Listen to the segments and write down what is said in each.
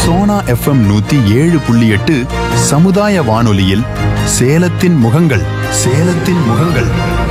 Sona FM நூத்தி ஏழு புள்ளி எட்டு சமுதாய வானொலியில் சேலத்தின் முகங்கள் சேலத்தின் முகங்கள்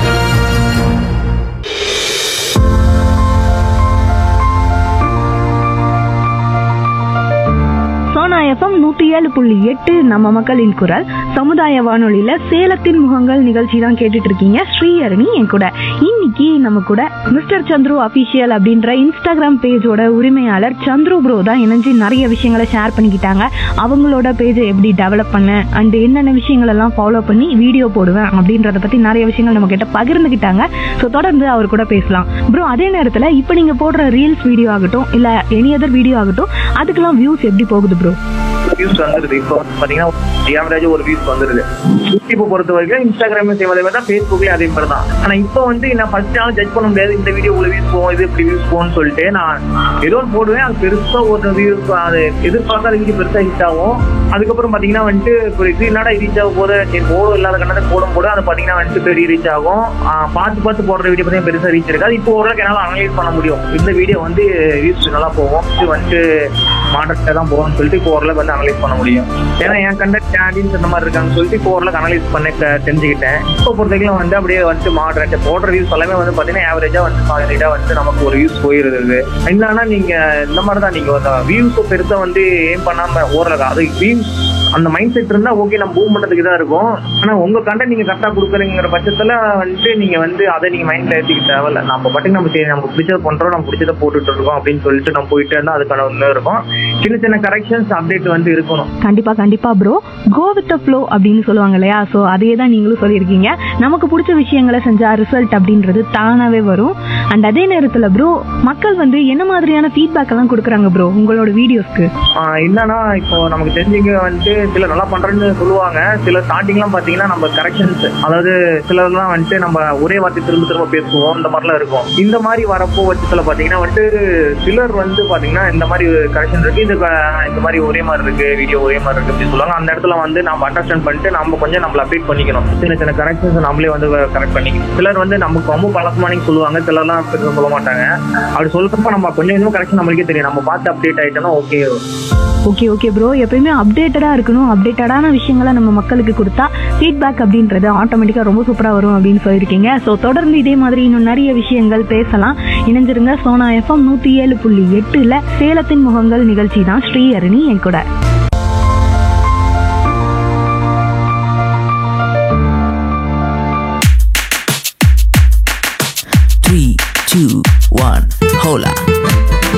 சோனா எஃப்எம் நூத்தி ஏழு புள்ளி எட்டு நம்ம மக்களின் குரல் சமுதாய வானொலியில சேலத்தின் முகங்கள் நிகழ்ச்சி தான் கேட்டுட்டு இருக்கீங்க ஸ்ரீஹரணி என் கூட இன்னைக்கு நம்ம கூட மிஸ்டர் சந்துரு அபிஷியல் அப்படின்ற இன்ஸ்டாகிராம் பேஜோட உரிமையாளர் சந்துரு ப்ரோ தான் இணைஞ்சு நிறைய விஷயங்களை ஷேர் பண்ணிக்கிட்டாங்க அவங்களோட பேஜை எப்படி டெவலப் பண்ண அண்ட் என்னென்ன விஷயங்கள் எல்லாம் ஃபாலோ பண்ணி வீடியோ போடுவேன் அப்படின்றத பத்தி நிறைய விஷயங்கள் நம்ம கிட்ட பகிர்ந்துக்கிட்டாங்க ஸோ தொடர்ந்து அவர் கூட பேசலாம் ப்ரோ அதே நேரத்தில் இப்போ நீங்க போடுற ரீல்ஸ் வீடியோ ஆகட்டும் இல்ல எனி அதர் வீடியோ ஆகட்டும் அதுக்கெல்லாம் வியூஸ் எப்படி போகுது ப்ரோ வியூஸ் வந்துருது இப்போ வந்து பாத்தீங்கன்னா ஆவரேஜ் ஒரு வியூஸ் வந்துருது யூடியூப் பொறுத்த வரைக்கும் இன்ஸ்டாகிராம் சேம் அதே மாதிரி தான் ஃபேஸ்புக்லயும் அதே மாதிரி தான் ஆனா இப்போ வந்து நான் ஃபர்ஸ்ட் நாள் ஜட்ஜ் பண்ண முடியாது இந்த வீடியோ உள்ள வியூஸ் போகும் இது இப்படி வியூஸ் போகும்னு சொல்லிட்டு நான் ஏதோ ஒன்று போடுவேன் அது பெருசா ஒரு வியூஸ் அது எதிர்பார்க்காத வீடியோ பெருசா ஹிட் ஆகும் அதுக்கப்புறம் பாத்தீங்கன்னா வந்துட்டு இப்போ இது என்னடா ரீச் ஆக போது சரி போடும் இல்லாத கண்ணத்தை போடும் போது அது பாத்தீங்கன்னா வந்துட்டு பெரிய ரீச் ஆகும் ஆஹ் பார்த்து பார்த்து போடுற வீடியோ பார்த்தீங்கன்னா பெருசா ரீச் இருக்காது இப்போ ஓரளவுக்கு என்னால அனலைஸ் பண்ண முடியும் இந்த வீடியோ வந்து வியூஸ் நல்லா போகும் இது வந்துட்டு மாடர்ட்டா தான் போகும்னு சொல்லிட்டு இப்போ ஓரளவுக்கு வந்து அனலைஸ் பண்ண முடியும் ஏன்னா என் கண்டக்ட் ஆடியன்ஸ் இந்த மாதிரி இருக்காங்கன்னு சொல்லிட்டு இப்போ ஓரளவுக்கு அனலைஸ் பண்ண க- தெரிஞ்சுக்கிட்டேன் இப்போ பொறுத்தவரைக்கும் வந்து அப்படியே வந்து மாடரேட் போடுற வியூஸ் எல்லாமே வந்து பாத்தீங்கன்னா ஆவரேஜா வந்து பாத்தீங்கன்னா வந்து நமக்கு ஒரு வியூஸ் போயிருது இல்லைன்னா நீங்க இந்த மாதிரி தான் நீங்க வியூஸ் பெருசா வந்து ஏம் பண்ணாம ஓரளவுக்கு அது வியூஸ் அந்த மைண்ட் செட் இருந்தா ஓகே நம்ம பூம் பண்றதுக்கு தான் இருக்கும் ஆனா உங்க கண்டென்ட் நீங்க கரெக்டா கொடுக்குறீங்கிற பட்சத்துல வந்துட்டு நீங்க வந்து அதை நீங்க மைண்ட்ல ஏற்றிக்க தேவையில்ல நம்ம பாட்டுக்கு நம்ம சரி நமக்கு பிடிச்சத பண்றோம் நம்ம பிடிச்சத போட்டுட்டு இருக்கோம் அப்படின்னு சொல்லிட்டு நம்ம போயிட்டு இருந்தா அதுக்கான ஒண்ணு இருக்கும் சின்ன சின்ன கரெக்ஷன்ஸ் அப்டேட் வந்து இருக்கணும் கண்டிப்பா கண்டிப்பா bro go with the flow அப்படின்னு சொல்லுவாங்க இல்லையா ஸோ அதே தான் நீங்களும் சொல்லியிருக்கீங்க நமக்கு பிடிச்ச விஷயங்களை செஞ்சா ரிசல்ட் அப்படின்றது தானாவே வரும் அண்ட் அதே நேரத்துல ப்ரோ மக்கள் வந்து என்ன மாதிரியான ஃபீட்பேக் எல்லாம் கொடுக்குறாங்க ப்ரோ உங்களோட வீடியோஸ்க்கு ஆஹ் என்னன்னா இப்போ நமக்கு தெரிஞ்சவங்க வந்துட்டு சில நல்லா பண்றேன்னு சொல்லுவாங்க சில ஸ்டார்டிங்லாம் பாத்தீங்கன்னா நம்ம கரெக்ஷன்ஸ் அதாவது சிலர்லாம் வந்துட்டு நம்ம ஒரே வார்த்தை திரும்ப திரும்ப பேசுவோம் இந்த மாதிரிலாம் இருக்கும் இந்த மாதிரி வரப்போ பட்சத்துல பாத்தீங்கன்னா வந்துட்டு சிலர் வந்து பாத்தீங்கன்னா இந்த மாதிரி கரெக்ஷன் இருக்கு இந்த க- இந்த மாதிரி ஒரே மாதிரி இருக்கு வீடியோ ஒரே மாதிரி இருக்கு அப்படின்னு சொல்லுவாங்க அந்த இடத்துல வந்து நம்ம அண்டர்ஸ்டாண்ட் பண்ணிட்டு நம்ம கொஞ்சம் நம்மள அப்டேட் பண்ணிக்கணும் சின்ன சின்ன கரெக்ஷன்ஸ் நம்மளே வந்து கரெக்ட் பண்ணிக்கணும் சிலர் வந்து நமக்கு ரொம்ப பழக்கமானு சொல்லுவாங்க சிலர்லாம் பெருசாக சொல்ல மாட்டாங்க அப்படி சொல்றப்ப நம்ம கொஞ்சம் கொஞ்சம் கரெக்ஷன் நம்மளுக்கே தெரியும் நம்ம பார்த்து அப்டேட் ஆயிட்டோம்னா ஓகே ஓகே ஓகே ப்ரோ எப்பயுமே அப்டேட்டடா இருக்கணும் அப்டேட்டடான விஷயங்களை நம்ம மக்களுக்கு கொடுத்தா ஃபீட்பேக் அப்படின்றது ஆட்டோமேட்டிக்கா ரொம்ப சூப்பரா வரும் அப்படின்னு சொல்லியிருக்கீங்க ஸோ தொடர்ந்து இதே மாதிரி இன்னும் நிறைய விஷயங்கள் பேசலாம் இணைஞ்சிருங்க சோனா எஃப்எம் நூத்தி ஏழு புள்ளி எட்டுல சேலத்தின் முகங்கள் நிகழ்ச்சி தான் ஸ்ரீஹரணி என் கூட Three, two, one, hola.